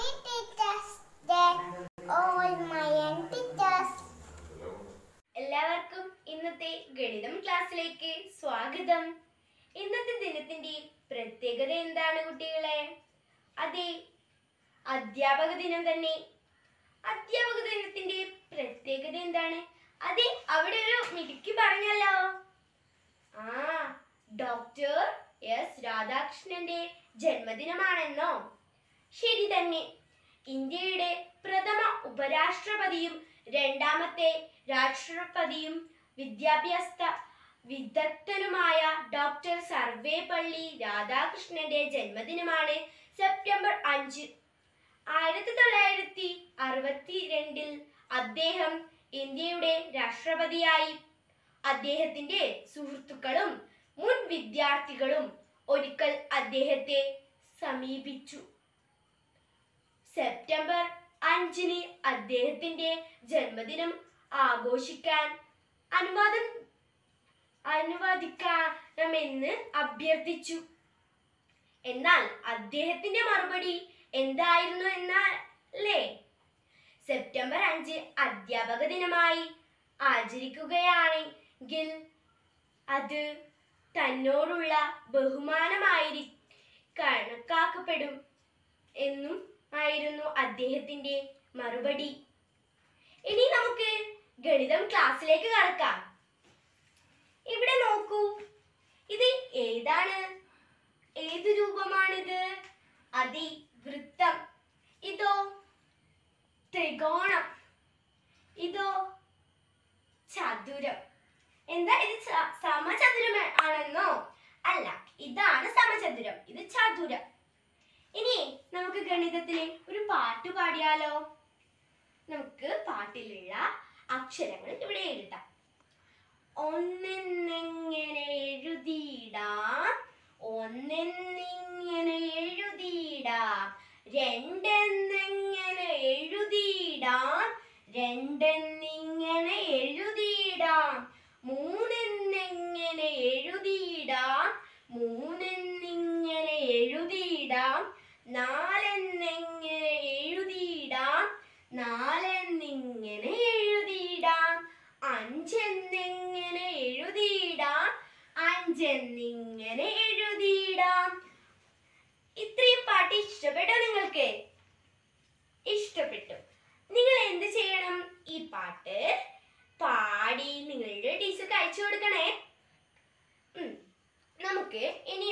Happy Teachers Day, all my teachers. എല്ലാവർക്കും ഇന്നത്തെ ഗണിതം ക്ലാസ്സിലേക്ക് സ്വാഗതം ഇന്നത്തെ ദിനത്തിന്റെ പ്രത്യേകത എന്താണ് കുട്ടികളെ അതെ അധ്യാപക ദിനം തന്നെ അധ്യാപക ദിനത്തിന്റെ പ്രത്യേകത എന്താണ് അതെ അവിടെ ഒരു മിടുക്കി പറഞ്ഞല്ലോ ആ ഡോക്ടർ എസ് രാധാകൃഷ്ണന്റെ ജന്മദിനമാണെന്നോ ശരി തന്നെ ഇന്ത്യയുടെ പ്രഥമ ഉപരാഷ്ട്രപതിയും രണ്ടാമത്തെ രാഷ്ട്രപതിയും വിദ്യാഭ്യാസ വിദഗ്ധനുമായ ഡോക്ടർ സർവേപള്ളി രാധാകൃഷ്ണന്റെ ജന്മദിനമാണ് സെപ്റ്റംബർ അഞ്ച് ആയിരത്തി തൊള്ളായിരത്തി അറുപത്തി രണ്ടിൽ അദ്ദേഹം ഇന്ത്യയുടെ രാഷ്ട്രപതിയായി അദ്ദേഹത്തിന്റെ സുഹൃത്തുക്കളും മുൻ വിദ്യാർത്ഥികളും ഒരിക്കൽ അദ്ദേഹത്തെ സമീപിച്ചു സെപ്റ്റംബർ അഞ്ചിന് അദ്ദേഹത്തിന്റെ ജന്മദിനം ആഘോഷിക്കാൻ അനുവാദം അനുവദിക്കണമെന്ന് അഭ്യർത്ഥിച്ചു എന്നാൽ അദ്ദേഹത്തിന്റെ മറുപടി എന്തായിരുന്നു എന്നല്ലേ സെപ്റ്റംബർ അഞ്ച് അധ്യാപക ദിനമായി ആചരിക്കുകയാണെങ്കിൽ അത് തന്നോടുള്ള ബഹുമാനമായി കണക്കാക്കപ്പെടും എന്നും ആയിരുന്നു അദ്ദേഹത്തിന്റെ മറുപടി ഇനി നമുക്ക് ഗണിതം ക്ലാസ്സിലേക്ക് കടക്കാം ഇവിടെ നോക്കൂ ഇത് ഏതാണ് ഏത് രൂപമാണിത് അതി വൃത്തം ഇതോ ത്രികോണം ഇതോ ചതുരം എന്താ ഇത് ച- സമചതുരം ആണെന്നോ അല്ല ഇതാണ് സമചതുരം ഇത് ചതുരം ഇനി നമുക്ക് ഗണിതത്തിലെ ഒരു പാട്ട് പാടിയാലോ നമുക്ക് പാട്ടിലുള്ള അക്ഷരങ്ങൾ ഇവിടെ എഴുതാം ഒന്നെന്നെങ്ങനെ എഴുതിയിടാം ഒന്നെന്നിങ്ങനെ എഴുതിയിടാം രണ്ടെന്നെങ്ങനെ എഴുതിയിടാം രണ്ടെന്നിങ്ങനെ എഴുതിയിടാം മൂന്നെന്നെങ്ങനെ എഴുതിയിടാം മൂന്നെന്നിങ്ങനെ എഴുതിയിടാം നാലെന്നെങ്ങനെ എഴുതിയിടാം നാലെന്നിങ്ങനെ എഴുതിയിടാം അഞ്ചെന്നെങ്ങനെ എഴുതിയിടാം അഞ്ചെന്നിങ്ങനെ എഴുതിയിടാം ഇത്രയും പാട്ട് ഇഷ്ടപ്പെട്ടോ നിങ്ങൾക്ക് ഇഷ്ടപ്പെട്ടു നിങ്ങൾ എന്ത് ചെയ്യണം ഈ പാട്ട് പാടി നിങ്ങളുടെ ടീച്ചർക്ക് അയച്ചു കൊടുക്കണേ ഉം. നമുക്ക് ഇനി